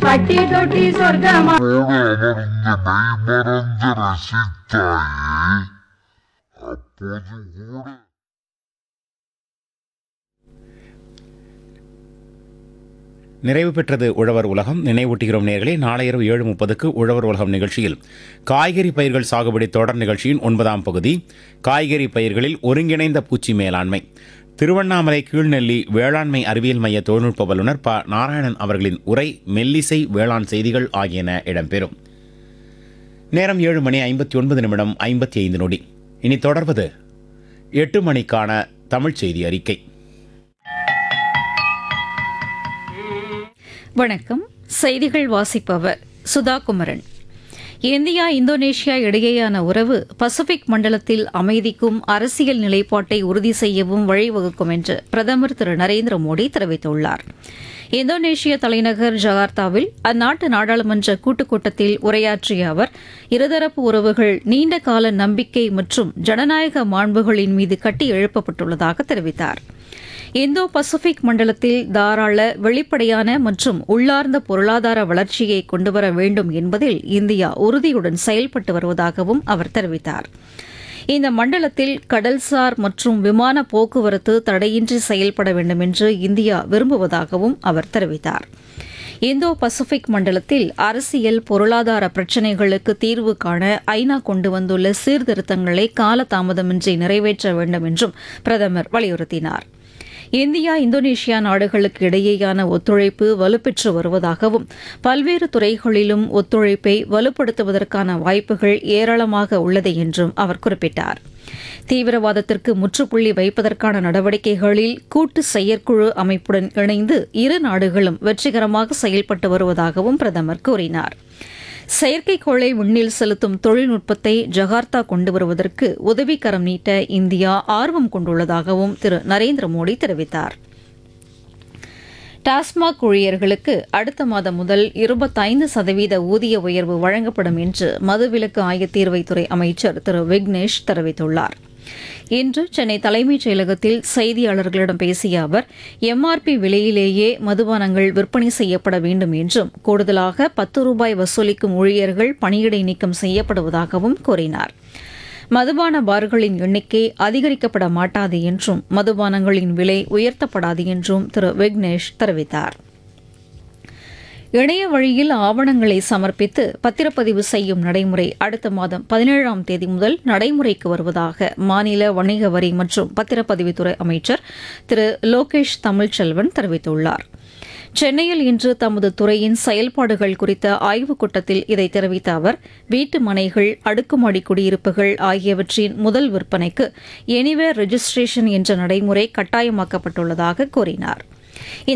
பட்டி தொட்டி சொர்க்கமா போடு அவர் இங்கு மெய்மறந்து ரசித்தாயே அப்போது கூட நிறைவு பெற்றது உழவர் உலகம் நினைவூட்டுகிறோம் நேர்களே நாளை இரவு ஏழு முப்பதுக்கு உழவர் உலகம் நிகழ்ச்சியில் காய்கறி பயிர்கள் சாகுபடி தொடர் நிகழ்ச்சியின் ஒன்பதாம் பகுதி காய்கறி பயிர்களில் ஒருங்கிணைந்த பூச்சி மேலாண்மை திருவண்ணாமலை கீழ்நெல்லி வேளாண்மை அறிவியல் மைய தொழில்நுட்ப வல்லுநர் ப நாராயணன் அவர்களின் உரை மெல்லிசை வேளாண் செய்திகள் ஆகியன இடம்பெறும் நேரம் ஏழு மணி ஐம்பத்தி ஒன்பது நிமிடம் ஐம்பத்தி ஐந்து நொடி இனி தொடர்வது எட்டு மணிக்கான தமிழ்ச் செய்தி அறிக்கை வணக்கம் செய்திகள் வாசிப்பவர் சுதா குமரன் இந்தியா இந்தோனேஷியா இடையேயான உறவு பசிபிக் மண்டலத்தில் அமைதிக்கும் அரசியல் நிலைப்பாட்டை உறுதி செய்யவும் வழிவகுக்கும் என்று பிரதமர் திரு நரேந்திர மோடி தெரிவித்துள்ளார் இந்தோனேஷிய தலைநகர் ஜகார்த்தாவில் அந்நாட்டு நாடாளுமன்ற கூட்டுக் கூட்டத்தில் உரையாற்றிய அவர் இருதரப்பு உறவுகள் நீண்ட கால நம்பிக்கை மற்றும் ஜனநாயக மாண்புகளின் மீது கட்டி எழுப்பப்பட்டுள்ளதாக தெரிவித்தார் இந்தோ பசிபிக் மண்டலத்தில் தாராள வெளிப்படையான மற்றும் உள்ளார்ந்த பொருளாதார வளர்ச்சியை கொண்டுவர வேண்டும் என்பதில் இந்தியா உறுதியுடன் செயல்பட்டு வருவதாகவும் அவர் தெரிவித்தார் இந்த மண்டலத்தில் கடல்சார் மற்றும் விமான போக்குவரத்து தடையின்றி செயல்பட வேண்டும் என்று இந்தியா விரும்புவதாகவும் அவர் தெரிவித்தார் இந்தோ பசிபிக் மண்டலத்தில் அரசியல் பொருளாதார பிரச்சினைகளுக்கு தீர்வு காண ஐநா கொண்டு வந்துள்ள சீர்திருத்தங்களை காலதாமதமின்றி நிறைவேற்ற வேண்டும் என்றும் பிரதமர் வலியுறுத்தினார் இந்தியா இந்தோனேஷியா நாடுகளுக்கு இடையேயான ஒத்துழைப்பு வலுப்பெற்று வருவதாகவும் பல்வேறு துறைகளிலும் ஒத்துழைப்பை வலுப்படுத்துவதற்கான வாய்ப்புகள் ஏராளமாக உள்ளது என்றும் அவர் குறிப்பிட்டார் தீவிரவாதத்திற்கு முற்றுப்புள்ளி வைப்பதற்கான நடவடிக்கைகளில் கூட்டு செயற்குழு அமைப்புடன் இணைந்து இரு நாடுகளும் வெற்றிகரமாக செயல்பட்டு வருவதாகவும் பிரதமர் கூறினார் செயற்கைக்கோளை விண்ணில் செலுத்தும் தொழில்நுட்பத்தை ஜகார்த்தா கொண்டு வருவதற்கு உதவிக்கரம் நீட்ட இந்தியா ஆர்வம் கொண்டுள்ளதாகவும் திரு நரேந்திர மோடி தெரிவித்தார் டாஸ்மாக் ஊழியர்களுக்கு அடுத்த மாதம் முதல் இருபத்தைந்து சதவீத ஊதிய உயர்வு வழங்கப்படும் என்று மதுவிலக்கு ஆயத்தீர்வைத்துறை அமைச்சர் திரு விக்னேஷ் தெரிவித்துள்ளார் இன்று சென்னை தலைமைச் செயலகத்தில் செய்தியாளர்களிடம் பேசிய அவர் எம்ஆர்பி விலையிலேயே மதுபானங்கள் விற்பனை செய்யப்பட வேண்டும் என்றும் கூடுதலாக பத்து ரூபாய் வசூலிக்கும் ஊழியர்கள் பணியிடை நீக்கம் செய்யப்படுவதாகவும் கூறினார் மதுபான பார்களின் எண்ணிக்கை அதிகரிக்கப்பட மாட்டாது என்றும் மதுபானங்களின் விலை உயர்த்தப்படாது என்றும் திரு விக்னேஷ் தெரிவித்தார் இணைய வழியில் ஆவணங்களை சமர்ப்பித்து பத்திரப்பதிவு செய்யும் நடைமுறை அடுத்த மாதம் பதினேழாம் தேதி முதல் நடைமுறைக்கு வருவதாக மாநில வணிக வரி மற்றும் பத்திரப்பதிவுத்துறை அமைச்சர் திரு லோகேஷ் தமிழ்ச்செல்வன் தெரிவித்துள்ளார் சென்னையில் இன்று தமது துறையின் செயல்பாடுகள் குறித்த ஆய்வுக் கூட்டத்தில் இதை தெரிவித்த அவர் வீட்டு மனைகள் அடுக்குமாடி குடியிருப்புகள் ஆகியவற்றின் முதல் விற்பனைக்கு எனிவேர் ரெஜிஸ்ட்ரேஷன் என்ற நடைமுறை கட்டாயமாக்கப்பட்டுள்ளதாக கூறினார்